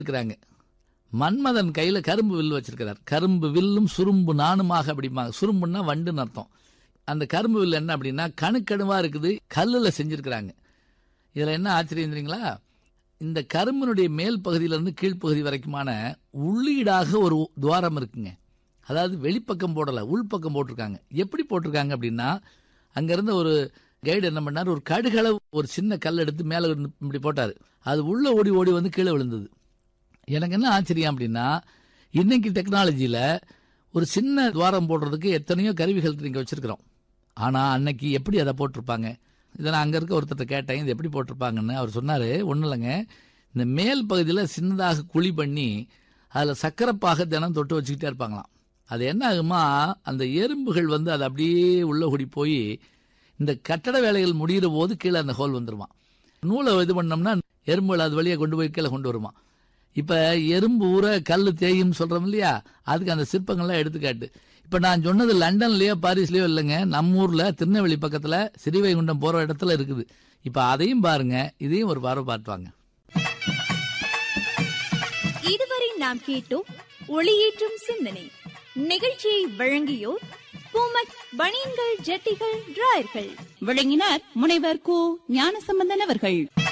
இருக்கிறாங்க மன்மதன் கையில கரும்பு வில் வச்சிருக்கிறார் கரும்பு வில்லும் சுரும்பு நானுமாக அப்படிம்பாங்க சுரும்புன்னா வண்டுன்னு அர்த்தம் அந்த கரும்பு வில் என்ன அப்படின்னா கணுக்கணுவா இருக்குது கல்லுல செஞ்சிருக்கிறாங்க இதுல என்ன ஆச்சரியம் தெரியுங்களா இந்த கரும்பினுடைய மேல் பகுதியிலிருந்து கீழ்ப்பகுதி வரைக்குமான உள்ளீடாக ஒரு துவாரம் இருக்குங்க அதாவது வெளிப்பக்கம் போடல உள்பக்கம் போட்டிருக்காங்க எப்படி போட்டிருக்காங்க அப்படின்னா அங்கிருந்த ஒரு கைடு என்ன பண்ணார் ஒரு கடுகளவு ஒரு சின்ன கல் எடுத்து மேலே இப்படி போட்டார் அது உள்ள ஓடி ஓடி வந்து கீழே விழுந்தது எனக்கு என்ன ஆச்சரியம் அப்படின்னா இன்னைக்கு டெக்னாலஜியில ஒரு சின்ன துவாரம் போடுறதுக்கு எத்தனையோ கருவிகள் நீங்க வச்சிருக்கிறோம் ஆனா அன்னைக்கு எப்படி அதை போட்டிருப்பாங்க இதை நான் அங்க இருக்க ஒருத்தர்ட்ட கேட்டேன் இது எப்படி போட்டிருப்பாங்கன்னு அவர் சொன்னாரு ஒன்றும் இல்லைங்க இந்த மேல் பகுதியில் சின்னதாக குழி பண்ணி அதில் சக்கரப்பாக தினம் தொட்டு வச்சுக்கிட்டே இருப்பாங்களாம் அது என்ன ஆகுமா அந்த எறும்புகள் வந்து அது அப்படியே உள்ள கூடி போய் இந்த கட்டட வேலைகள் முடிகிற போது கீழே அந்த ஹோல் வந்துருமா நூலை இது பண்ணோம்னா எறும்புகள் அது வழியாக கொண்டு போய் கீழே கொண்டு வருமா இப்ப எறும்பு ஊற கல் தேயும் சொல்றோம் இல்லையா அதுக்கு அந்த சிற்பங்கள்லாம் எடுத்துக்காட்டு இப்ப நான் சொன்னது லண்டன்லயோ பாரிஸ்லயோ இல்லைங்க நம்ம ஊர்ல திருநெல்வேலி பக்கத்துல சிறுவைகுண்டம் போற இடத்துல இருக்குது இப்ப அதையும் பாருங்க இதையும் ஒரு பார்வை பார்த்துவாங்க இதுவரை நாம் கேட்டோம் ஒளியேற்றும் சிந்தனை நிகழ்ச்சியை வழங்கியோர் பூமக் பனியன்கள் ஜட்டிகள் டிராயர்கள் விளங்கினார் முனைவர் கு ஞானசம்பந்தன் அவர்கள்